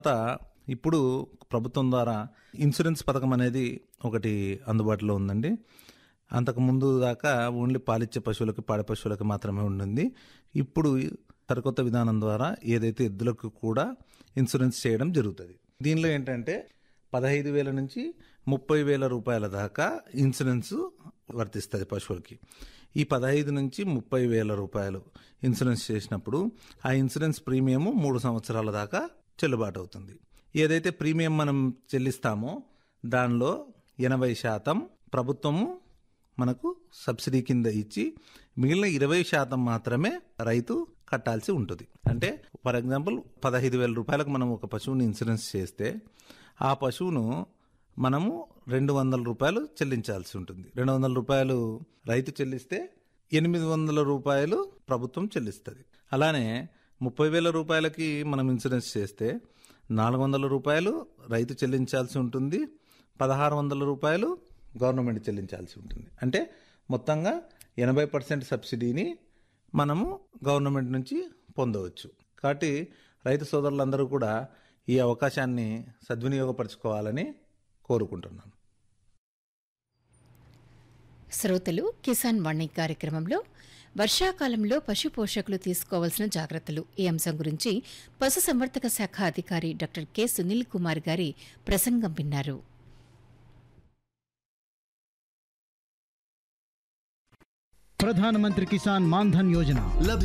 తర్వాత ఇప్పుడు ప్రభుత్వం ద్వారా ఇన్సూరెన్స్ పథకం అనేది ఒకటి అందుబాటులో ఉందండి అంతకు ముందు దాకా ఓన్లీ పాలిచ్చే పశువులకి పాడి పశువులకి మాత్రమే ఉండింది ఇప్పుడు సరికొత్త విధానం ద్వారా ఏదైతే ఎద్దులకు కూడా ఇన్సూరెన్స్ చేయడం జరుగుతుంది దీనిలో ఏంటంటే పదహైదు వేల నుంచి ముప్పై వేల రూపాయల దాకా ఇన్సూరెన్స్ వర్తిస్తుంది పశువులకి ఈ పదహైదు నుంచి ముప్పై వేల రూపాయలు ఇన్సూరెన్స్ చేసినప్పుడు ఆ ఇన్సూరెన్స్ ప్రీమియం మూడు సంవత్సరాల దాకా చెల్లుబాటు అవుతుంది ఏదైతే ప్రీమియం మనం చెల్లిస్తామో దానిలో ఎనభై శాతం ప్రభుత్వము మనకు సబ్సిడీ కింద ఇచ్చి మిగిలిన ఇరవై శాతం మాత్రమే రైతు కట్టాల్సి ఉంటుంది అంటే ఫర్ ఎగ్జాంపుల్ పదహైదు వేల రూపాయలకు మనం ఒక పశువుని ఇన్సూరెన్స్ చేస్తే ఆ పశువును మనము రెండు వందల రూపాయలు చెల్లించాల్సి ఉంటుంది రెండు వందల రూపాయలు రైతు చెల్లిస్తే ఎనిమిది వందల రూపాయలు ప్రభుత్వం చెల్లిస్తుంది అలానే ముప్పై వేల రూపాయలకి మనం ఇన్సూరెన్స్ చేస్తే నాలుగు వందల రూపాయలు రైతు చెల్లించాల్సి ఉంటుంది పదహారు వందల రూపాయలు గవర్నమెంట్ చెల్లించాల్సి ఉంటుంది అంటే మొత్తంగా ఎనభై పర్సెంట్ సబ్సిడీని మనము గవర్నమెంట్ నుంచి పొందవచ్చు కాబట్టి రైతు సోదరులందరూ కూడా ఈ అవకాశాన్ని సద్వినియోగపరచుకోవాలని కోరుకుంటున్నాను శ్రోతలు కిసాన్ వాణి కార్యక్రమంలో వర్షాకాలంలో పశు పోషకులు తీసుకోవాల్సిన జాగ్రత్తలు ఈ అంశం గురించి పశుసంవర్ధక శాఖ అధికారి డాక్టర్ కె సునీల్ కుమార్ గారి ప్రసంగం విన్నారు ప్రధానమంత్రి కిసాన్ మాన్ధన్ యోజన